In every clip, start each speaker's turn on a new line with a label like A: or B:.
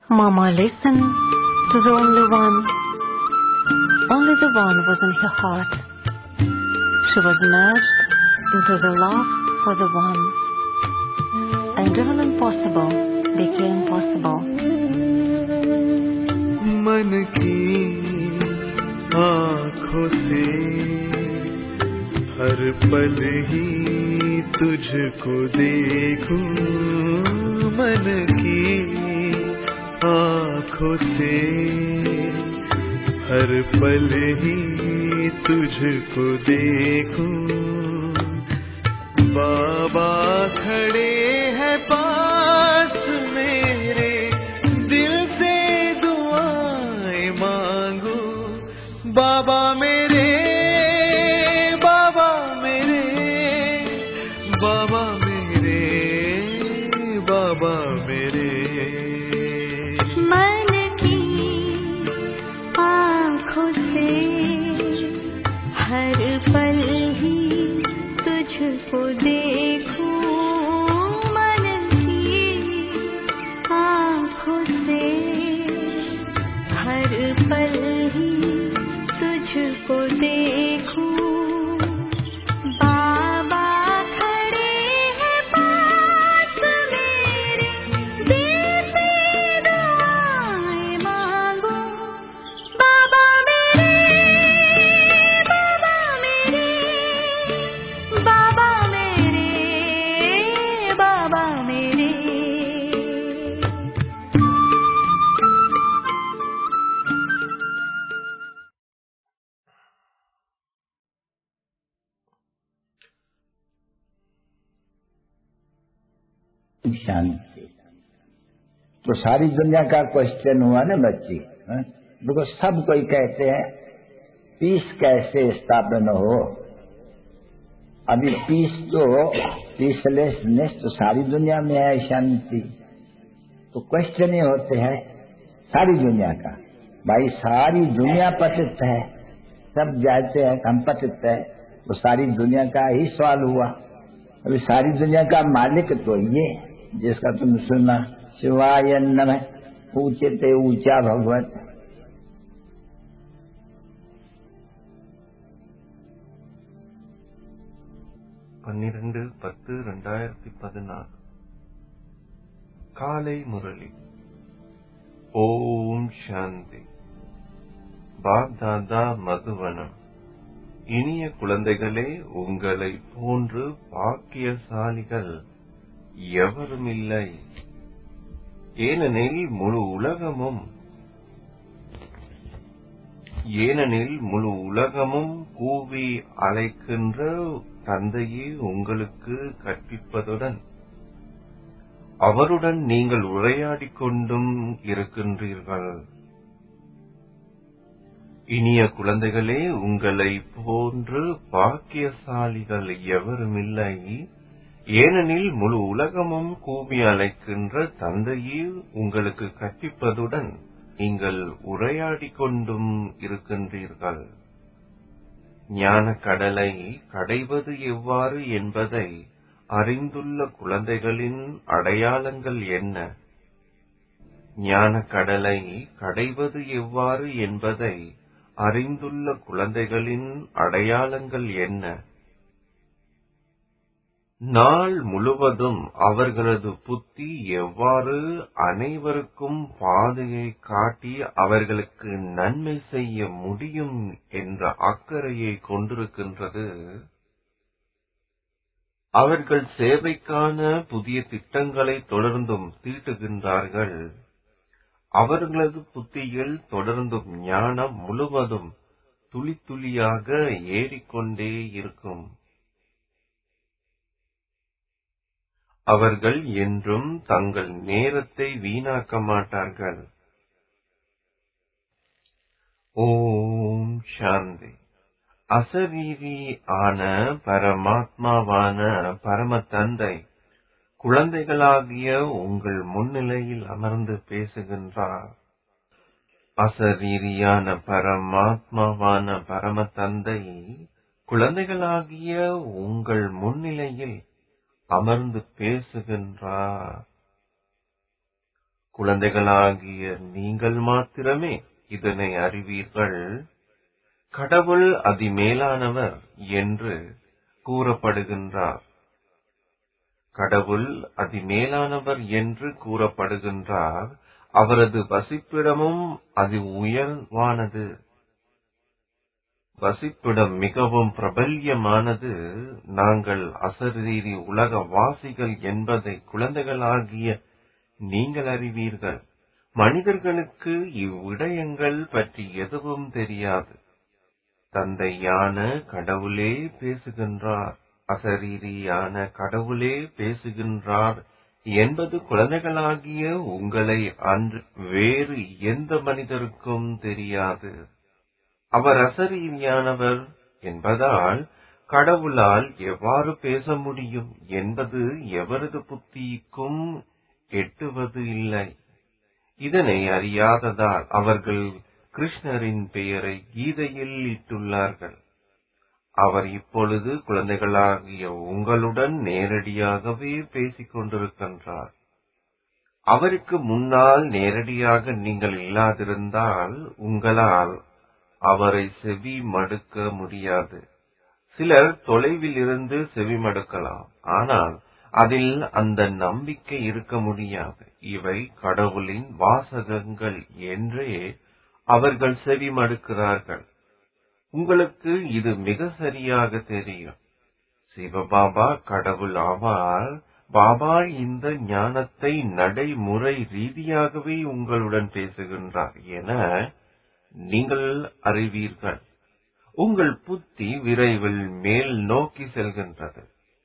A: Mama listened to the only one. Only the one was in her heart. She was merged into the love for the one. And even impossible became possible.
B: मन की आँखों से हर पल ही तुझको देखूं मन की आँखों से हर पल ही तुझको देखूं बाबा खड़े हैं पास मेरे दिल से दुआएं मांगू बाबा मेरे बाबा मेरे बाबा मेरे बाबा मेरे
C: मन की आँखों से हर पल ही तुझको देखूं मन की आँखों से हर पल ही तुझको देखूं बाबा खड़े हैं पास मेरे दिल से दुआएं मांगो बाबा मेरे बाबा मेरे बाबा मेरे बाबा मेरे
D: शांति तो सारी दुनिया का क्वेश्चन हुआ ना बच्ची हाँ? देखो सब कोई कहते हैं पीस कैसे स्थापन हो अभी पीस तो पीसलेसनेस तो सारी दुनिया में है शांति तो क्वेश्चन ये होते हैं सारी दुनिया का भाई सारी दुनिया पतित है सब जाते हैं हम पतित है तो सारी दुनिया का ही सवाल हुआ अभी सारी दुनिया का मालिक तो ये जिसका तुम सुना शिवाय नमः ऊंचे ते ऊंचा भगवत
E: பன்னிரண்டு பத்து ரெண்டாயிரத்தி பதினாறு காலை முரளி ஓம் சாந்தி பாப்தாதா மதுவனம் இனிய குழந்தைகளே உங்களை போன்று பாக்கியசாலிகள் எவருமில்லை ஏனெனில் முழு உலகமும் ஏனெனில் முழு உலகமும் கூவி அழைக்கின்ற தந்தையே உங்களுக்கு கற்பிப்பதுடன் அவருடன் நீங்கள் உரையாடிக் கொண்டும் இருக்கின்றீர்கள் இனிய குழந்தைகளே உங்களை போன்று பாக்கியசாலிகள் எவருமில்லை ஏனெனில் முழு உலகமும் கூவி அழைக்கின்ற தந்தையே உங்களுக்கு கற்பிப்பதுடன் நீங்கள் உரையாடிக் கொண்டும் இருக்கின்றீர்கள் ஞான கடலை கடைவது எவ்வாறு என்பதை அறிந்துள்ள குழந்தைகளின் அடையாளங்கள் என்ன ஞான கடலை கடைவது எவ்வாறு என்பதை அறிந்துள்ள குழந்தைகளின் அடையாளங்கள் என்ன நாள் முழுவதும் அவர்களது புத்தி எவ்வாறு அனைவருக்கும் பாதையை காட்டி அவர்களுக்கு நன்மை செய்ய முடியும் என்ற அக்கறையை கொண்டிருக்கின்றது அவர்கள் சேவைக்கான புதிய திட்டங்களை தொடர்ந்தும் தீட்டுகின்றார்கள் அவர்களது புத்தியில் தொடர்ந்தும் ஞானம் முழுவதும் துளி துளியாக ஏறிக்கொண்டே இருக்கும் அவர்கள் என்றும் தங்கள் நேரத்தை வீணாக்க மாட்டார்கள் ஓம் சாந்தி அசரீரி ஆன பரமாத்மாவான பரம தந்தை குழந்தைகளாகிய உங்கள் முன்னிலையில் அமர்ந்து பேசுகின்றார் அசரீரியான பரமாத்மாவான பரம தந்தை குழந்தைகளாகிய உங்கள் முன்னிலையில் அமர்ந்து பேசுகின்றார் குழந்தைகளாகிய நீங்கள் மாத்திரமே இதனை அறிவீர்கள் கடவுள் அதிமேலானவர் என்று கூறப்படுகின்றார் கடவுள் அதிமேலானவர் என்று கூறப்படுகின்றார் அவரது வசிப்பிடமும் அதி உயர்வானது வசிப்பிடம் மிகவும் பிரபல்யமானது நாங்கள் அசரீரி உலக வாசிகள் என்பதை குழந்தைகளாகிய நீங்கள் அறிவீர்கள் மனிதர்களுக்கு இவ்விடயங்கள் பற்றி எதுவும் தெரியாது தந்தையான கடவுளே பேசுகின்றார் அசரீரியான கடவுளே பேசுகின்றார் என்பது குழந்தைகளாகிய உங்களை அன்று வேறு எந்த மனிதருக்கும் தெரியாது அவர் அசரீரியானவர் என்பதால் கடவுளால் எவ்வாறு பேச முடியும் என்பது எவரது புத்திக்கும் எட்டுவது இல்லை இதனை அறியாததால் அவர்கள் கிருஷ்ணரின் பெயரை கீதையில் இட்டுள்ளார்கள் அவர் இப்பொழுது குழந்தைகளாகிய உங்களுடன் நேரடியாகவே பேசிக் கொண்டிருக்கின்றார் அவருக்கு முன்னால் நேரடியாக நீங்கள் இல்லாதிருந்தால் உங்களால் அவரை செவி மடுக்க முடியாது சிலர் தொலைவில் இருந்து செவி மடுக்கலாம் ஆனால் அதில் அந்த நம்பிக்கை இருக்க முடியாது இவை கடவுளின் வாசகங்கள் என்றே அவர்கள் செவி மடுக்கிறார்கள் உங்களுக்கு இது மிக சரியாக தெரியும் சிவபாபா கடவுள் ஆவார் பாபா இந்த ஞானத்தை நடைமுறை ரீதியாகவே உங்களுடன் பேசுகின்றார் என நீங்கள் அறிவீர்கள் உங்கள் புத்தி விரைவில் மேல் நோக்கி செல்கின்றது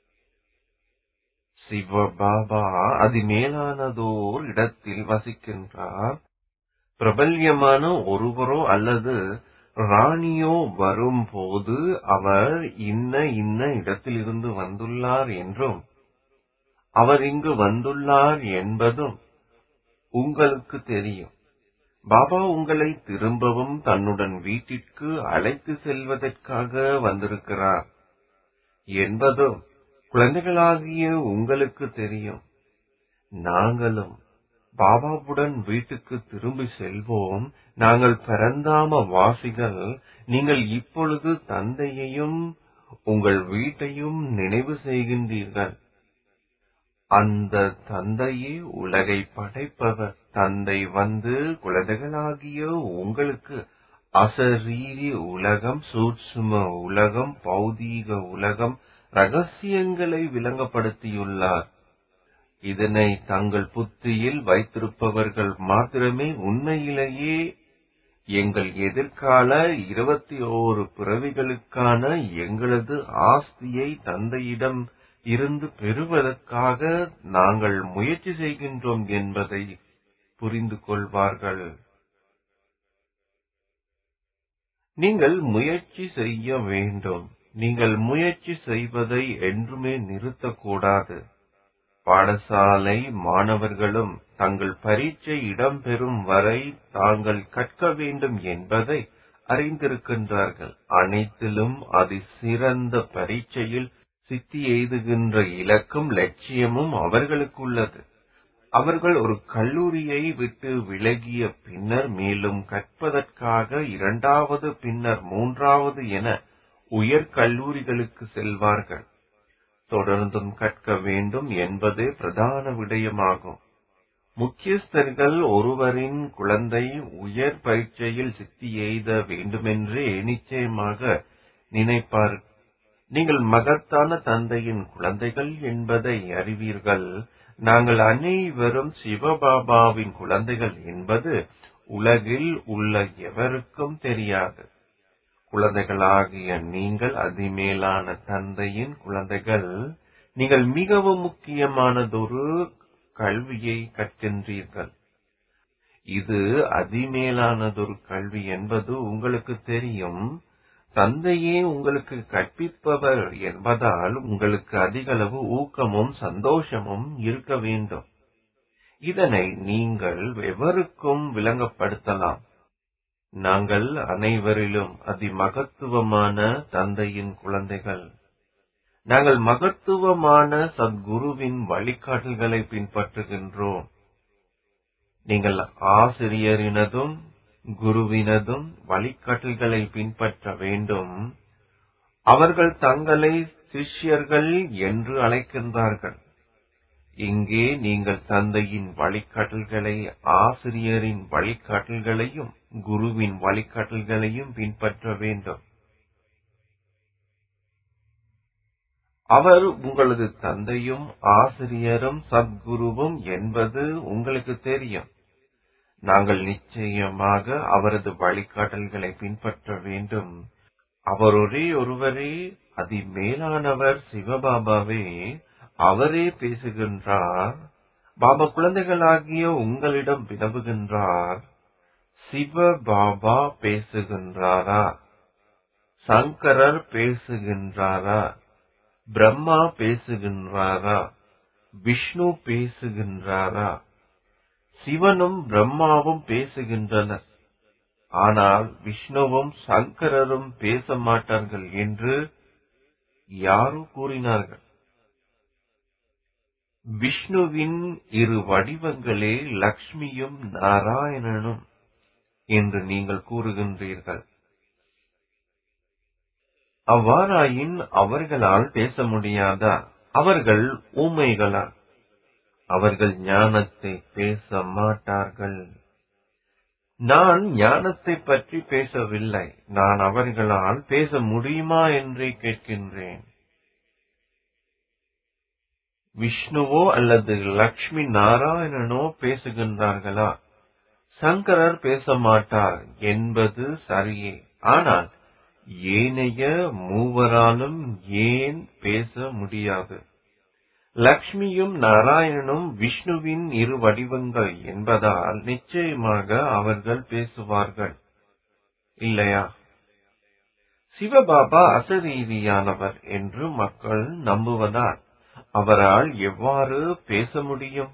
E: சிவபாபா அதிமேலானதோர் இடத்தில் வசிக்கின்றார் பிரபல்யமான ஒருவரோ அல்லது ராணியோ வரும்போது அவர் இன்ன இன்ன இடத்திலிருந்து வந்துள்ளார் என்றும் அவர் இங்கு வந்துள்ளார் என்பதும் உங்களுக்கு தெரியும் பாபா உங்களை திரும்பவும் தன்னுடன் வீட்டிற்கு அழைத்து செல்வதற்காக வந்திருக்கிறார் என்பதும் குழந்தைகளாகிய உங்களுக்கு தெரியும் நாங்களும் பாபாவுடன் வீட்டுக்கு திரும்பி செல்வோம் நாங்கள் பரந்தாம வாசிகள் நீங்கள் இப்பொழுது தந்தையையும் உங்கள் வீட்டையும் நினைவு செய்கின்றீர்கள் அந்த தந்தையே உலகை படைப்பவர் தந்தை வந்து குழந்தைகளாகிய உங்களுக்கு அசரீரி உலகம் சூட்சும உலகம் பௌதீக உலகம் ரகசியங்களை விளங்கப்படுத்தியுள்ளார் இதனை தங்கள் புத்தியில் வைத்திருப்பவர்கள் மாத்திரமே உண்மையிலேயே எங்கள் எதிர்கால இருபத்தி ஓரு பிறவிகளுக்கான எங்களது ஆஸ்தியை தந்தையிடம் இருந்து பெறுவதற்காக நாங்கள் முயற்சி செய்கின்றோம் என்பதை புரிந்து கொள்வார்கள் நீங்கள் முயற்சி செய்ய வேண்டும் நீங்கள் முயற்சி செய்வதை என்றுமே நிறுத்தக்கூடாது பாடசாலை மாணவர்களும் தங்கள் பரீட்சை இடம்பெறும் வரை தாங்கள் கற்க வேண்டும் என்பதை அறிந்திருக்கின்றார்கள் அனைத்திலும் அதி சிறந்த பரீட்சையில் சித்தி எய்துகின்ற இலக்கும் லட்சியமும் அவர்களுக்கு உள்ளது அவர்கள் ஒரு கல்லூரியை விட்டு விலகிய பின்னர் மேலும் கற்பதற்காக இரண்டாவது பின்னர் மூன்றாவது என உயர் கல்லூரிகளுக்கு செல்வார்கள் தொடர்ந்தும் கற்க வேண்டும் என்பதே பிரதான விடயமாகும் முக்கியஸ்தர்கள் ஒருவரின் குழந்தை உயர் பரீட்சையில் சித்தி எய்த வேண்டுமென்றே நிச்சயமாக நினைப்பார் நீங்கள் மகத்தான தந்தையின் குழந்தைகள் என்பதை அறிவீர்கள் நாங்கள் அனைவரும் சிவபாபாவின் குழந்தைகள் என்பது உலகில் உள்ள எவருக்கும் தெரியாது குழந்தைகளாகிய நீங்கள் அதிமேலான தந்தையின் குழந்தைகள் நீங்கள் மிகவும் முக்கியமானதொரு கல்வியை கற்கின்றீர்கள் இது அதிமேலானதொரு கல்வி என்பது உங்களுக்கு தெரியும் தந்தையே உங்களுக்கு கற்பிப்பவர் என்பதால் உங்களுக்கு அதிகளவு ஊக்கமும் சந்தோஷமும் இருக்க வேண்டும் இதனை நீங்கள் எவருக்கும் விளங்கப்படுத்தலாம் நாங்கள் அனைவரிலும் அதிமகத்துவமான தந்தையின் குழந்தைகள் நாங்கள் மகத்துவமான சத்குருவின் வழிகாட்டல்களை பின்பற்றுகின்றோம் நீங்கள் ஆசிரியரினதும் குருவினதும் வழிகாட்டல்களை பின்பற்ற வேண்டும் அவர்கள் தங்களை சிஷ்யர்கள் என்று அழைக்கின்றார்கள் இங்கே நீங்கள் தந்தையின் வழிகாட்டல்களை ஆசிரியரின் வழிகாட்டல்களையும் குருவின் வழிகாட்டல்களையும் பின்பற்ற வேண்டும் அவர் உங்களது தந்தையும் ஆசிரியரும் சத்குருவும் என்பது உங்களுக்கு தெரியும் நாங்கள் நிச்சயமாக அவரது வழிகாட்டல்களை பின்பற்ற வேண்டும் அவர் ஒரே ஒருவரே அதி மேலானவர் சிவபாபாவே அவரே பேசுகின்றார் பாபா குழந்தைகளாகிய உங்களிடம் வினவுகின்றார் சிவ பாபா பேசுகின்றாரா சங்கரர் பேசுகின்றாரா பிரம்மா பேசுகின்றாரா விஷ்ணு பேசுகின்றாரா சிவனும் பிரம்மாவும் பேசுகின்றனர் ஆனால் விஷ்ணுவும் சங்கரரும் பேச மாட்டார்கள் என்று யாரோ கூறினார்கள் விஷ்ணுவின் இரு வடிவங்களே லக்ஷ்மியும் நாராயணனும் என்று நீங்கள் கூறுகின்றீர்கள் அவ்வாறாயின் அவர்களால் பேச முடியாதா அவர்கள் ஊமைகளா அவர்கள் ஞானத்தை பேச மாட்டார்கள் நான் ஞானத்தை பற்றி பேசவில்லை நான் அவர்களால் பேச முடியுமா என்றே கேட்கின்றேன் விஷ்ணுவோ அல்லது லக்ஷ்மி நாராயணனோ பேசுகின்றார்களா சங்கரர் பேச மாட்டார் என்பது சரியே ஆனால் ஏனைய மூவராலும் ஏன் பேச முடியாது லக்ஷ்மியும் நாராயணனும் விஷ்ணுவின் இரு வடிவங்கள் என்பதால் நிச்சயமாக அவர்கள் பேசுவார்கள் இல்லையா சிவபாபா அசரீதியானவர் என்று மக்கள் நம்புவதால் அவரால் எவ்வாறு பேச முடியும்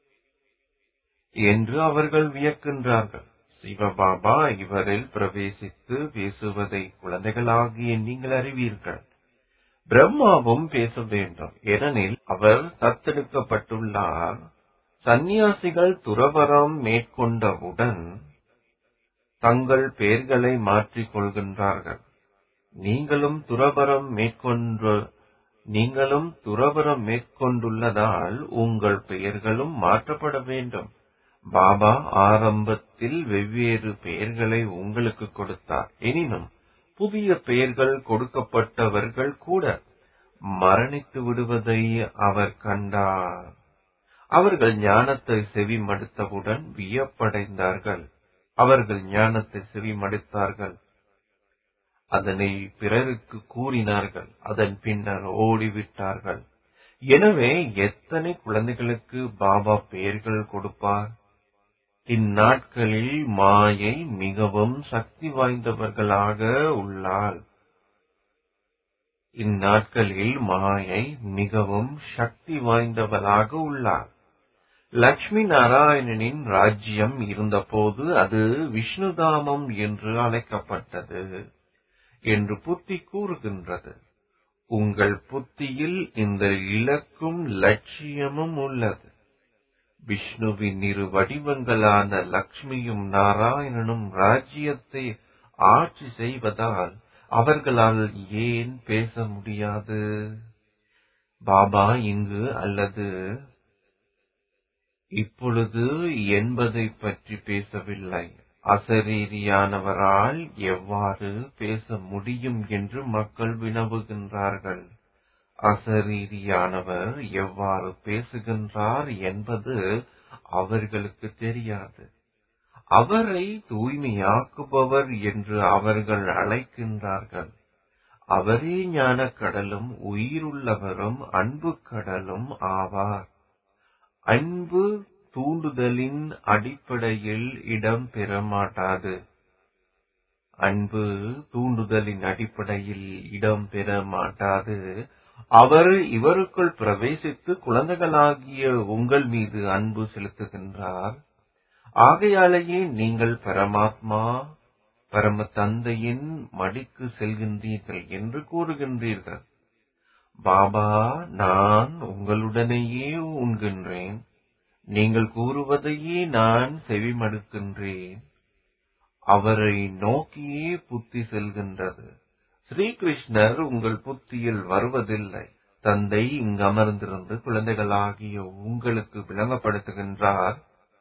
E: என்று அவர்கள் வியக்கின்றார்கள் சிவபாபா இவரில் பிரவேசித்து பேசுவதை குழந்தைகளாகிய நீங்கள் அறிவீர்கள் பிரம்மாவும் பேச வேண்டும் ஏனெனில் அவர் தத்தெடுக்கப்பட்டுள்ளார் சந்நியாசிகள் துறவரம் மேற்கொண்டவுடன் தங்கள் பெயர்களை மாற்றிக் கொள்கின்றார்கள் நீங்களும் துறவரம் மேற்கொண்டு நீங்களும் துறவரம் மேற்கொண்டுள்ளதால் உங்கள் பெயர்களும் மாற்றப்பட வேண்டும் பாபா ஆரம்பத்தில் வெவ்வேறு பெயர்களை உங்களுக்கு கொடுத்தார் எனினும் புதிய பெயர்கள் கொடுக்கப்பட்டவர்கள் கூட மரணித்து விடுவதை அவர் கண்டார் அவர்கள் ஞானத்தை செவிமடுத்தவுடன் வியப்படைந்தார்கள் அவர்கள் ஞானத்தை செவிமடுத்தார்கள் அதனை பிறருக்கு கூறினார்கள் அதன் பின்னர் ஓடிவிட்டார்கள் எனவே எத்தனை குழந்தைகளுக்கு பாபா பெயர்கள் கொடுப்பார் இந்நாட்களில் மாயை மிகவும் சக்தி வாய்ந்தவர்களாக உள்ளாள் இந்நாட்களில் மாயை மிகவும் சக்தி வாய்ந்தவளாக உள்ளார் லட்சுமி நாராயணனின் ராஜ்யம் இருந்தபோது அது விஷ்ணுதாமம் என்று அழைக்கப்பட்டது என்று புத்தி கூறுகின்றது உங்கள் புத்தியில் இந்த இலக்கும் லட்சியமும் உள்ளது விஷ்ணுவின் இரு வடிவங்களான லக்ஷ்மியும் நாராயணனும் ராஜ்யத்தை ஆட்சி செய்வதால் அவர்களால் ஏன் பேச முடியாது பாபா இங்கு அல்லது இப்பொழுது என்பதை பற்றி பேசவில்லை அசரீரியானவரால் எவ்வாறு பேச முடியும் என்று மக்கள் வினவுகின்றார்கள் அசரீரியானவர் எவ்வாறு பேசுகின்றார் என்பது அவர்களுக்கு தெரியாது அவரை தூய்மையாக்குபவர் என்று அவர்கள் அழைக்கின்றார்கள் அவரே ஞானக் கடலும் உயிருள்ளவரும் அன்பு கடலும் ஆவார் அன்பு தூண்டுதலின் அடிப்படையில் இடம் பெற மாட்டாது அன்பு தூண்டுதலின் அடிப்படையில் இடம் பெற மாட்டாது அவர் இவருக்குள் பிரவேசித்து குழந்தைகளாகிய உங்கள் மீது அன்பு செலுத்துகின்றார் ஆகையாலேயே நீங்கள் பரமாத்மா பரம தந்தையின் மடிக்கு செல்கின்றீர்கள் என்று கூறுகின்றீர்கள் பாபா நான் உங்களுடனேயே உண்கின்றேன் நீங்கள் கூறுவதையே நான் செவிமடுக்கின்றேன் அவரை நோக்கியே புத்தி செல்கின்றது ஸ்ரீகிருஷ்ணர் உங்கள் புத்தியில் வருவதில்லை தந்தை இங்கு அமர்ந்திருந்து குழந்தைகளாகிய உங்களுக்கு விளங்கப்படுத்துகின்றார்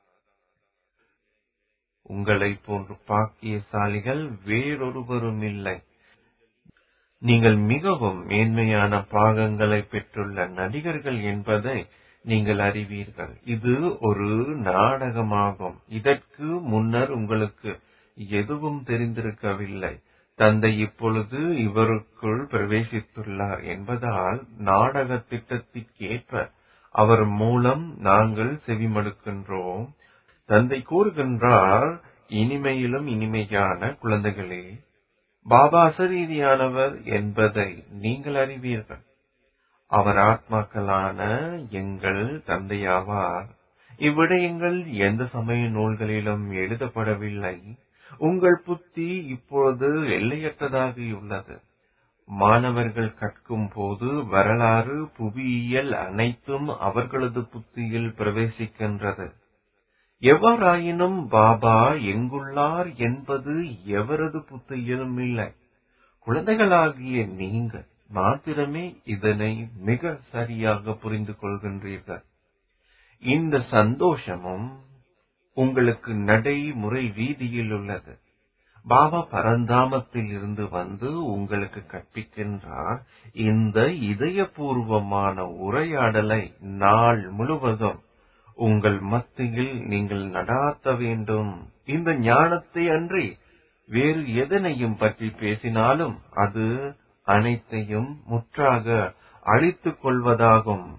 E: உங்களை போன்று பாக்கியசாலிகள் வேறொருவரும் இல்லை நீங்கள் மிகவும் மேன்மையான பாகங்களை பெற்றுள்ள நடிகர்கள் என்பதை நீங்கள் அறிவீர்கள் இது ஒரு நாடகமாகும் இதற்கு முன்னர் உங்களுக்கு எதுவும் தெரிந்திருக்கவில்லை தந்தை இப்பொழுது இவருக்குள் பிரவேசித்துள்ளார் என்பதால் நாடக திட்டத்திற்கேற்ப அவர் மூலம் நாங்கள் செவிமடுக்கின்றோம் தந்தை கூறுகின்றார் இனிமையிலும் இனிமையான குழந்தைகளே பாபா அசரீதியானவர் என்பதை நீங்கள் அறிவீர்கள் அவர் ஆத்மாக்களான எங்கள் தந்தையாவார் இவ்விடயங்கள் எந்த சமய நூல்களிலும் எழுதப்படவில்லை உங்கள் புத்தி இப்பொழுது எல்லையற்றதாகியுள்ளது மாணவர்கள் கற்கும் போது வரலாறு புவியியல் அனைத்தும் அவர்களது புத்தியில் பிரவேசிக்கின்றது எவ்வாறாயினும் பாபா எங்குள்ளார் என்பது எவரது புத்தியிலும் இல்லை குழந்தைகளாகிய நீங்கள் மாத்திரமே இதனை மிக சரியாக புரிந்து கொள்கின்றீர்கள் இந்த சந்தோஷமும் உங்களுக்கு நடைமுறை ரீதியில் உள்ளது பாபா பரந்தாமத்தில் இருந்து வந்து உங்களுக்கு கற்பிக்கின்றார் இந்த இதயபூர்வமான உரையாடலை நாள் முழுவதும் உங்கள் மத்தியில் நீங்கள் நடாத்த வேண்டும் இந்த ஞானத்தை அன்றி வேறு எதனையும் பற்றி பேசினாலும் அது அனைத்தையும் முற்றாக அழித்துக் கொள்வதாகும்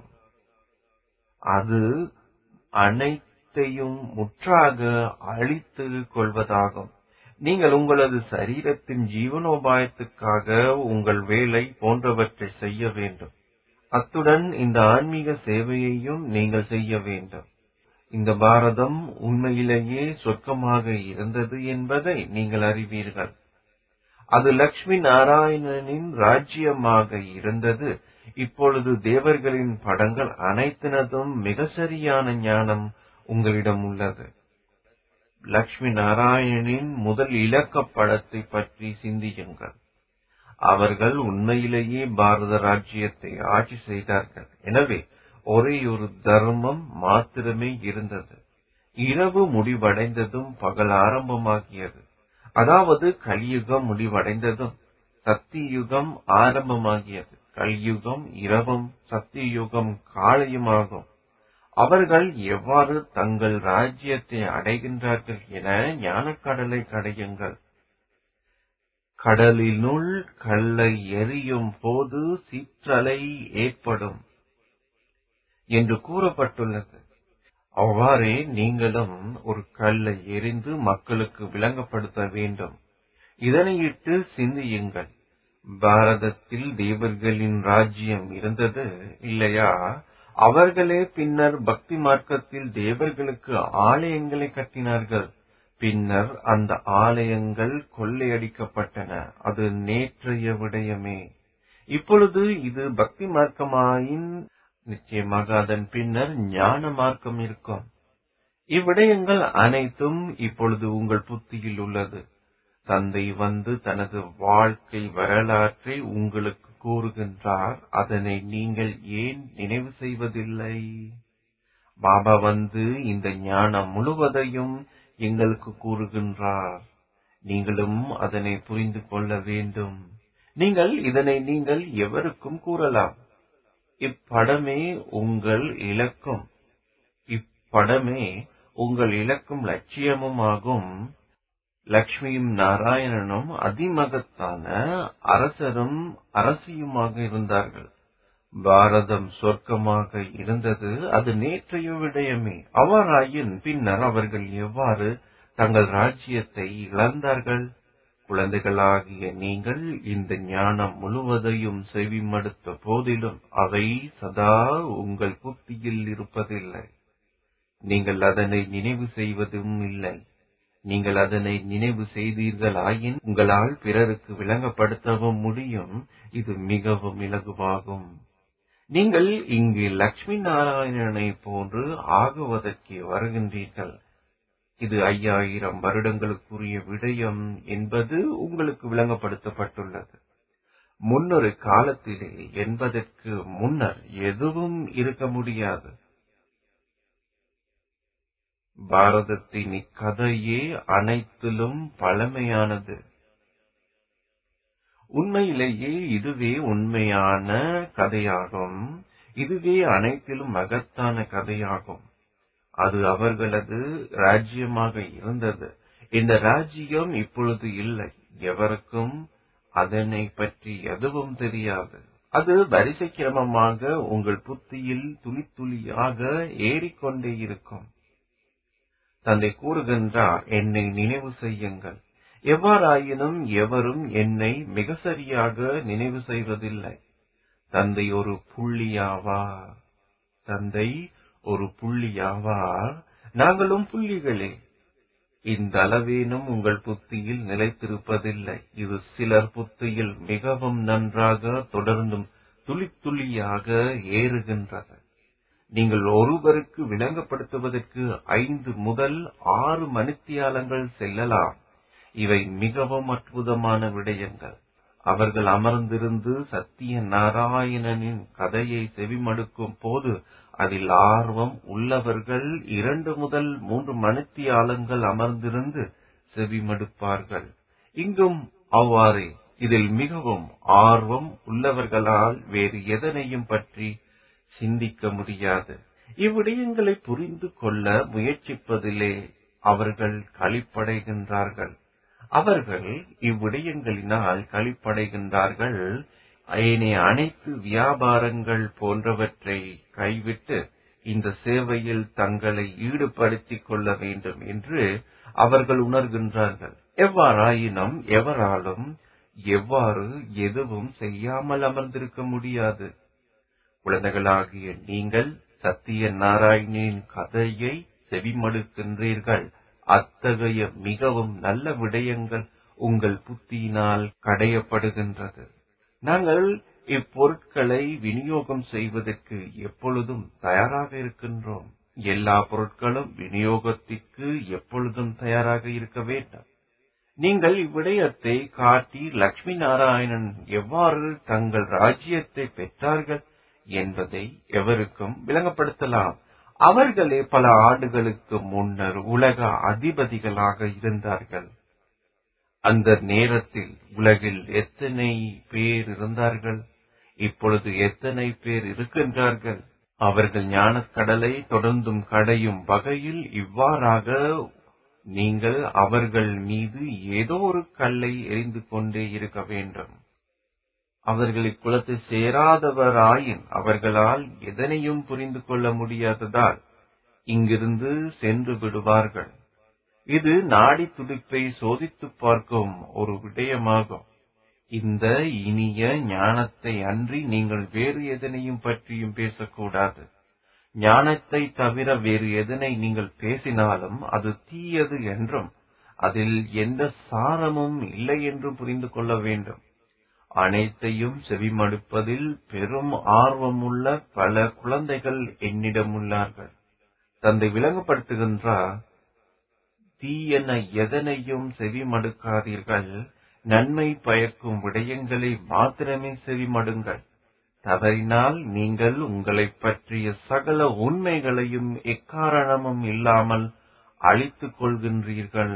E: அது அனைத்தையும் முற்றாக அழித்துக் கொள்வதாகும் நீங்கள் உங்களது சரீரத்தின் ஜீவனோபாயத்துக்காக உங்கள் வேலை போன்றவற்றை செய்ய வேண்டும் அத்துடன் இந்த ஆன்மீக சேவையையும் நீங்கள் செய்ய வேண்டும் இந்த பாரதம் உண்மையிலேயே சொர்க்கமாக இருந்தது என்பதை நீங்கள் அறிவீர்கள் அது லக்ஷ்மி நாராயணனின் ராஜ்யமாக இருந்தது இப்பொழுது தேவர்களின் படங்கள் அனைத்தினதும் மிக சரியான ஞானம் உங்களிடம் உள்ளது லக்ஷ்மி நாராயணனின் முதல் இலக்க படத்தை பற்றி சிந்தியுங்கள் அவர்கள் உண்மையிலேயே பாரத ராஜ்யத்தை ஆட்சி செய்தார்கள் எனவே ஒரே ஒரு தர்மம் மாத்திரமே இருந்தது இரவு முடிவடைந்ததும் பகல் ஆரம்பமாகியது அதாவது கலியுகம் முடிவடைந்ததும் சத்தியுகம் ஆரம்பமாகியது கலியுகம் இரவும் சத்தியுகம் காலையுமாகும் அவர்கள் எவ்வாறு தங்கள் ராஜ்யத்தை அடைகின்றார்கள் என ஞானக்கடலை கடையுங்கள் கடலினுள் கல்லை எரியும் போது சிற்றலை ஏற்படும் என்று கூறப்பட்டுள்ளது அவ்வாறே நீங்களும் ஒரு கல்லை எரிந்து மக்களுக்கு விளங்கப்படுத்த வேண்டும் இதனையிட்டு சிந்தியுங்கள் பாரதத்தில் தேவர்களின் ராஜ்யம் இருந்தது இல்லையா அவர்களே பின்னர் பக்தி மார்க்கத்தில் தேவர்களுக்கு ஆலயங்களை கட்டினார்கள் பின்னர் அந்த ஆலயங்கள் கொள்ளையடிக்கப்பட்டன அது நேற்றைய விடயமே இப்பொழுது இது பக்தி மார்க்கமாயின் நிச்சயமாக அதன் பின்னர் ஞான மார்க்கம் இருக்கும் இவ்விடயங்கள் அனைத்தும் இப்பொழுது உங்கள் புத்தியில் உள்ளது தந்தை வந்து தனது வாழ்க்கை வரலாற்றை உங்களுக்கு கூறுகின்றார் அதனை நீங்கள் ஏன் நினைவு செய்வதில்லை பாபா வந்து இந்த ஞானம் முழுவதையும் எங்களுக்கு கூறுகின்றார் நீங்களும் அதனை புரிந்து கொள்ள வேண்டும் நீங்கள் இதனை நீங்கள் எவருக்கும் கூறலாம் இப்படமே உங்கள் இலக்கும் இப்படமே உங்கள் இலக்கும் லட்சியமும் ஆகும் லக்ஷ்மியும் நாராயணனும் அதிமகத்தான அரசரும் அரசியுமாக இருந்தார்கள் பாரதம் சொர்க்கமாக இருந்தது அது நேற்றைய விடயமே அவ்வாறாயின் பின்னர் அவர்கள் எவ்வாறு தங்கள் ராஜ்யத்தை இழந்தார்கள் குழந்தைகளாகிய நீங்கள் இந்த ஞானம் முழுவதையும் செவிமடுத்த போதிலும் அவை சதா உங்கள் புத்தியில் இருப்பதில்லை நீங்கள் அதனை நினைவு செய்வதும் இல்லை நீங்கள் அதனை நினைவு செய்தீர்களாயின் உங்களால் பிறருக்கு விளங்கப்படுத்தவும் முடியும் இது மிகவும் இலகுவாகும் நீங்கள் இங்கு லட்சுமி நாராயணனை போன்று ஆகுவதற்கு வருகின்றீர்கள் இது ஐயாயிரம் வருடங்களுக்குரிய விடயம் என்பது உங்களுக்கு விளங்கப்படுத்தப்பட்டுள்ளது முன்னொரு காலத்திலே என்பதற்கு முன்னர் எதுவும் இருக்க முடியாது பாரதத்தின் இக்கதையே அனைத்திலும் பழமையானது உண்மையிலேயே இதுவே உண்மையான கதையாகும் இதுவே அனைத்திலும் மகத்தான கதையாகும் அது அவர்களது ராஜ்யமாக இருந்தது இந்த ராஜ்யம் இப்பொழுது இல்லை எவருக்கும் அதனை பற்றி எதுவும் தெரியாது அது வரிசை கிரமமாக உங்கள் புத்தியில் துளி துளியாக ஏறிக்கொண்டே இருக்கும் தந்தை கூறுகின்றார் என்னை நினைவு செய்யுங்கள் எவ்வாறாயினும் எவரும் என்னை மிக சரியாக நினைவு செய்வதில்லை தந்தை ஒரு புள்ளியாவார் தந்தை ஒரு புள்ளியாவார் நாங்களும் புள்ளிகளே இந்த அளவேனும் உங்கள் புத்தியில் நிலைத்திருப்பதில்லை இது சிலர் புத்தியில் மிகவும் நன்றாக தொடர்ந்தும் துளி துளியாக ஏறுகின்றது நீங்கள் ஒருவருக்கு விளங்கப்படுத்துவதற்கு ஐந்து முதல் ஆறு மணித்தியாலங்கள் செல்லலாம் இவை மிகவும் அற்புதமான விடயங்கள் அவர்கள் அமர்ந்திருந்து சத்திய நாராயணனின் கதையை செவிமடுக்கும் போது அதில் ஆர்வம் உள்ளவர்கள் இரண்டு முதல் மூன்று மணித்தியாலங்கள் அமர்ந்திருந்து செவிமடுப்பார்கள் இங்கும் அவ்வாறே இதில் மிகவும் ஆர்வம் உள்ளவர்களால் வேறு எதனையும் பற்றி சிந்திக்க முடியாது இவ்விடயங்களை புரிந்து கொள்ள முயற்சிப்பதிலே அவர்கள் களிப்படைகின்றார்கள் அவர்கள் இவ்விடயங்களினால் களிப்படைகின்றார்கள் ஏனைய அனைத்து வியாபாரங்கள் போன்றவற்றை கைவிட்டு இந்த சேவையில் தங்களை ஈடுபடுத்திக் கொள்ள வேண்டும் என்று அவர்கள் உணர்கின்றார்கள் எவ்வாறாயினும் எவராலும் எவ்வாறு எதுவும் செய்யாமல் அமர்ந்திருக்க முடியாது குழந்தைகளாகிய நீங்கள் சத்திய நாராயணனின் கதையை செவிமடுக்கின்றீர்கள் அத்தகைய மிகவும் நல்ல விடயங்கள் உங்கள் புத்தியினால் கடையப்படுகின்றது நாங்கள் இப்பொருட்களை விநியோகம் செய்வதற்கு எப்பொழுதும் தயாராக இருக்கின்றோம் எல்லா பொருட்களும் விநியோகத்திற்கு எப்பொழுதும் தயாராக இருக்க வேண்டும் நீங்கள் இவ்விடயத்தை காட்டி லட்சுமி நாராயணன் எவ்வாறு தங்கள் ராஜ்யத்தை பெற்றார்கள் என்பதை எவருக்கும் விளங்கப்படுத்தலாம் அவர்களே பல ஆண்டுகளுக்கு முன்னர் உலக அதிபதிகளாக இருந்தார்கள் அந்த நேரத்தில் உலகில் எத்தனை பேர் இருந்தார்கள் இப்பொழுது எத்தனை பேர் இருக்கின்றார்கள் அவர்கள் ஞானக் கடலை தொடர்ந்தும் கடையும் வகையில் இவ்வாறாக நீங்கள் அவர்கள் மீது ஏதோ ஒரு கல்லை எரிந்து கொண்டே இருக்க வேண்டும் அவர்கள் இக்குலத்தை சேராதவராயின் அவர்களால் எதனையும் புரிந்து கொள்ள முடியாததால் இங்கிருந்து சென்று விடுவார்கள் இது நாடி துடிப்பை சோதித்துப் பார்க்கும் ஒரு விடயமாகும் இந்த இனிய ஞானத்தை அன்றி நீங்கள் வேறு எதனையும் பற்றியும் பேசக்கூடாது ஞானத்தை தவிர வேறு எதனை நீங்கள் பேசினாலும் அது தீயது என்றும் அதில் எந்த சாரமும் இல்லை என்றும் புரிந்து கொள்ள வேண்டும் அனைத்தையும் செவிமடுப்பதில் பெரும் ஆர்வமுள்ள பல குழந்தைகள் என்னிடம் உள்ளார்கள் தந்தை விளங்கப்படுத்துகின்றார் தீயென எதனையும் செவிமடுக்காதீர்கள் நன்மை பயக்கும் விடயங்களை மாத்திரமே செவிமடுங்கள் தவறினால் நீங்கள் உங்களைப் பற்றிய சகல உண்மைகளையும் எக்காரணமும் இல்லாமல் அழித்துக் கொள்கின்றீர்கள்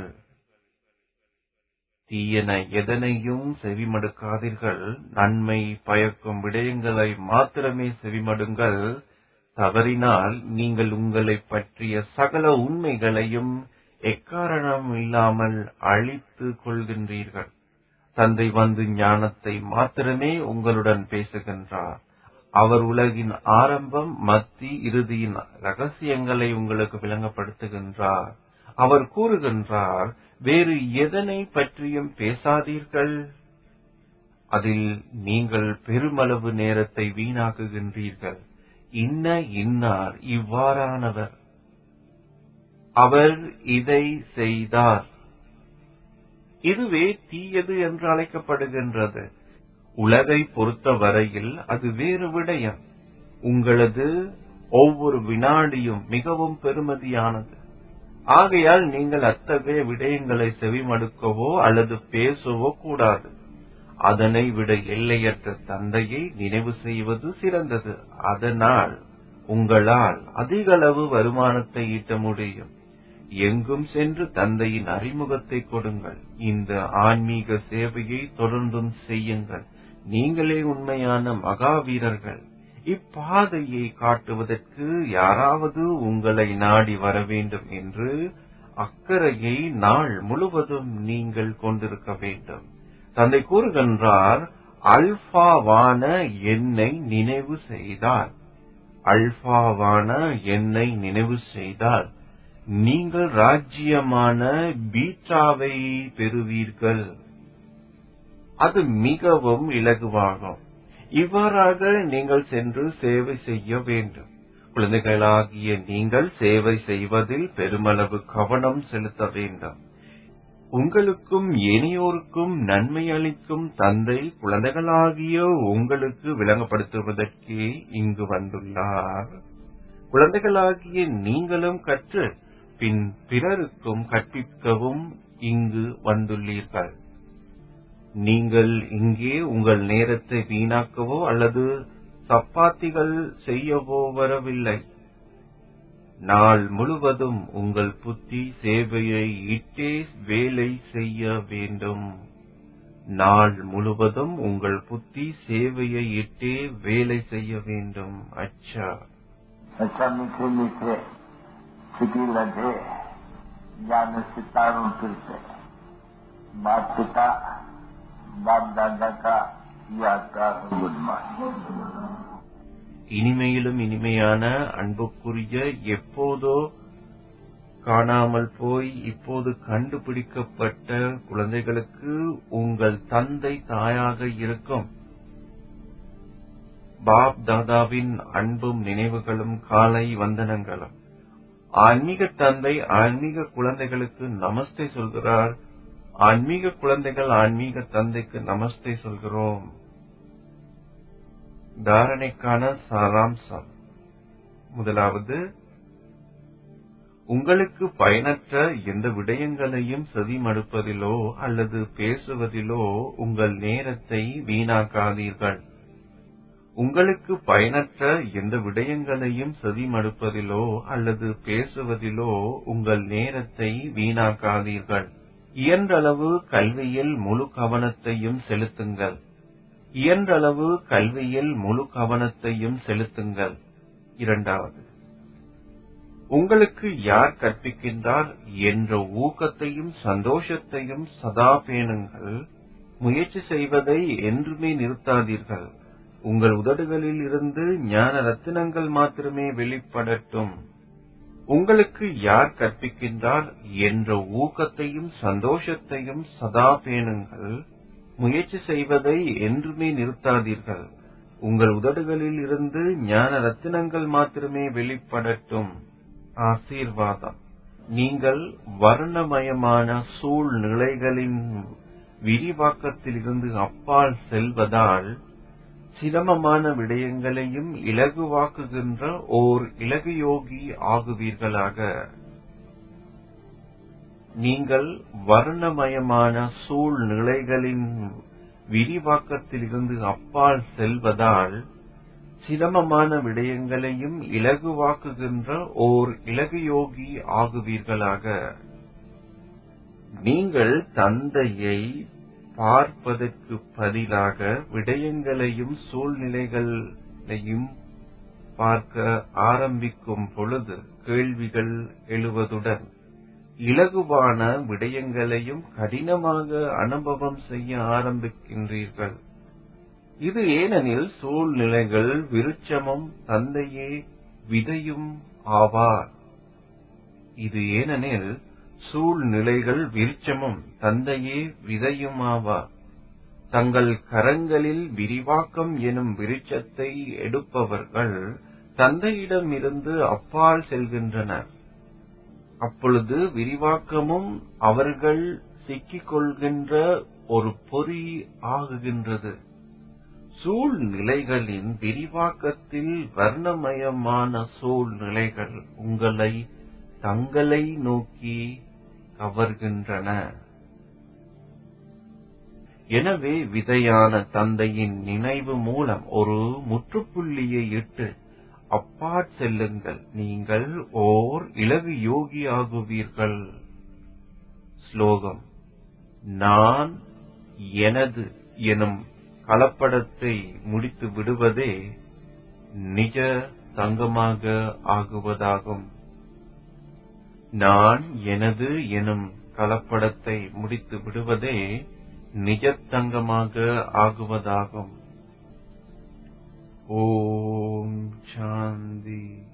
E: தீயன எதனையும் செவிமடுக்காதீர்கள் நன்மை பயக்கும் விடயங்களை மாத்திரமே செவிமடுங்கள் தவறினால் நீங்கள் உங்களைப் பற்றிய சகல உண்மைகளையும் எக்காரணம் இல்லாமல் அழித்துக் கொள்கின்றீர்கள் தந்தை வந்து ஞானத்தை மாத்திரமே உங்களுடன் பேசுகின்றார் அவர் உலகின் ஆரம்பம் மத்தி இறுதியின் ரகசியங்களை உங்களுக்கு விளங்கப்படுத்துகின்றார் அவர் கூறுகின்றார் வேறு எதனை பற்றியும் பேசாதீர்கள் அதில் நீங்கள் பெருமளவு நேரத்தை வீணாக்குகின்றீர்கள் இன்ன இன்னார் இவ்வாறானவர் அவர் இதை செய்தார் இதுவே தீயது என்று அழைக்கப்படுகின்றது உலகை பொறுத்த வரையில் அது வேறு விடயம் உங்களது ஒவ்வொரு வினாடியும் மிகவும் பெருமதியானது ஆகையால் நீங்கள் அத்தகைய விடயங்களை செவிமடுக்கவோ அல்லது பேசவோ கூடாது அதனை விட எல்லையற்ற தந்தையை நினைவு செய்வது சிறந்தது அதனால் உங்களால் அதிக அளவு வருமானத்தை ஈட்ட முடியும் எங்கும் சென்று தந்தையின் அறிமுகத்தை கொடுங்கள் இந்த ஆன்மீக சேவையை தொடர்ந்தும் செய்யுங்கள் நீங்களே உண்மையான மகாவீரர்கள் இப்பாதையை காட்டுவதற்கு யாராவது உங்களை நாடி வர வேண்டும் என்று அக்கறையை நாள் முழுவதும் நீங்கள் கொண்டிருக்க வேண்டும் தந்தை கூறுகின்றார் அல்பாவான என்னை நினைவு செய்தால் அல்பாவான என்னை நினைவு செய்தால் நீங்கள் ராஜ்யமான பீட்டாவை பெறுவீர்கள் அது மிகவும் இலகுவாகும் இவ்வாறாக நீங்கள் சென்று சேவை செய்ய வேண்டும் குழந்தைகளாகிய நீங்கள் சேவை செய்வதில் பெருமளவு கவனம் செலுத்த வேண்டும் உங்களுக்கும் ஏனையோருக்கும் நன்மை அளிக்கும் தந்தை குழந்தைகளாகிய உங்களுக்கு விளங்கப்படுத்துவதற்கே இங்கு வந்துள்ளார் குழந்தைகளாகிய நீங்களும் கற்று பின் பிறருக்கும் கற்பிக்கவும் இங்கு வந்துள்ளீர்கள் நீங்கள் இங்கே உங்கள் நேரத்தை வீணாக்கவோ அல்லது சப்பாத்திகள் செய்யவோ வரவில்லை நாள் முழுவதும் உங்கள் புத்தி சேவையை இட்டே வேலை செய்ய வேண்டும் நாள் முழுவதும் உங்கள் புத்தி சேவையை இட்டே வேலை செய்ய வேண்டும் அச்சா
D: अच्छा मीठे मीठे सिटी लगे जान सितारों फिरते माता पिता बाप दादा का याद का गुड मॉर्निंग
E: இனிமையிலும் இனிமையான அன்புக்குரிய எப்போதோ காணாமல் போய் இப்போது கண்டுபிடிக்கப்பட்ட குழந்தைகளுக்கு உங்கள் தந்தை தாயாக இருக்கும் பாப் தாதாவின் அன்பும் நினைவுகளும் காலை வந்தனங்களும் ஆன்மீக தந்தை ஆன்மீக குழந்தைகளுக்கு நமஸ்தே சொல்கிறார் ஆன்மீக குழந்தைகள் ஆன்மீக தந்தைக்கு நமஸ்தே சொல்கிறோம் தாரணைக்கான சாராம்சம் முதலாவது உங்களுக்கு பயனற்ற எந்த விடயங்களையும் செவிமடுப்பதிலோ அல்லது பேசுவதிலோ உங்கள் நேரத்தை வீணாக்காதீர்கள் உங்களுக்கு பயனற்ற எந்த விடயங்களையும் செவிமடுப்பதிலோ அல்லது பேசுவதிலோ உங்கள் நேரத்தை வீணாக்காதீர்கள் இயன்றளவு கல்வியில் முழு கவனத்தையும் செலுத்துங்கள் இயன்றளவு கல்வியில் முழு கவனத்தையும் செலுத்துங்கள் இரண்டாவது உங்களுக்கு யார் கற்பிக்கின்றார் என்ற ஊக்கத்தையும் சந்தோஷத்தையும் சதா பேணுங்கள் முயற்சி செய்வதை என்றுமே நிறுத்தாதீர்கள் உங்கள் உதடுகளில் இருந்து ஞான ரத்தினங்கள் மாத்திரமே வெளிப்படட்டும் உங்களுக்கு யார் கற்பிக்கின்றார் என்ற ஊக்கத்தையும் சந்தோஷத்தையும் சதா பேணுங்கள் முயற்சி செய்வதை என்றுமே நிறுத்தாதீர்கள் உங்கள் உதடுகளில் இருந்து ஞான ரத்தினங்கள் மாத்திரமே வெளிப்படட்டும் ஆசீர்வாதம் நீங்கள் வர்ணமயமான சூழ்நிலைகளின் விரிவாக்கத்திலிருந்து அப்பால் செல்வதால் சிரமமான விடயங்களையும் இலகுவாக்குகின்ற ஓர் இலகு யோகி ஆகுவீர்களாக நீங்கள் வர்ணமயமான சூழ்நிலைகளின் விரிவாக்கத்திலிருந்து அப்பால் செல்வதால் சிரமமான விடயங்களையும் இலகுவாக்குகின்ற ஓர் இலகு யோகி ஆகுவீர்களாக நீங்கள் தந்தையை பார்ப்பதற்கு பதிலாக விடயங்களையும் சூழ்நிலைகளையும் பார்க்க ஆரம்பிக்கும் பொழுது கேள்விகள் எழுவதுடன் இலகுவான விடயங்களையும் கடினமாக அனுபவம் செய்ய ஆரம்பிக்கின்றீர்கள் இது ஏனெனில் சூழ்நிலைகள் விருட்சமும் தந்தையே விதையும் ஆவார் இது ஏனெனில் சூழ்நிலைகள் விருட்சமும் தந்தையே விதையுமாவார் தங்கள் கரங்களில் விரிவாக்கம் எனும் விருட்சத்தை எடுப்பவர்கள் தந்தையிடமிருந்து அப்பால் செல்கின்றனர் அப்பொழுது விரிவாக்கமும் அவர்கள் சிக்கிக் கொள்கின்ற ஒரு பொறி ஆகுகின்றது சூழ்நிலைகளின் விரிவாக்கத்தில் வர்ணமயமான சூழ்நிலைகள் உங்களை தங்களை நோக்கி கவர்கின்றன எனவே விதையான தந்தையின் நினைவு மூலம் ஒரு முற்றுப்புள்ளியை இட்டு அப்பாற் செல்லுங்கள் நீங்கள் ஓர் இலகு யோகி ஆகுவீர்கள் ஸ்லோகம் நான் எனது எனும் கலப்படத்தை முடித்து விடுவதே நிஜ தங்கமாக ஆகுவதாகும் நான் எனது எனும் கலப்படத்தை முடித்து விடுவதே நிஜத்தங்கமாக ஆகுவதாகும் ஓம் சாந்தி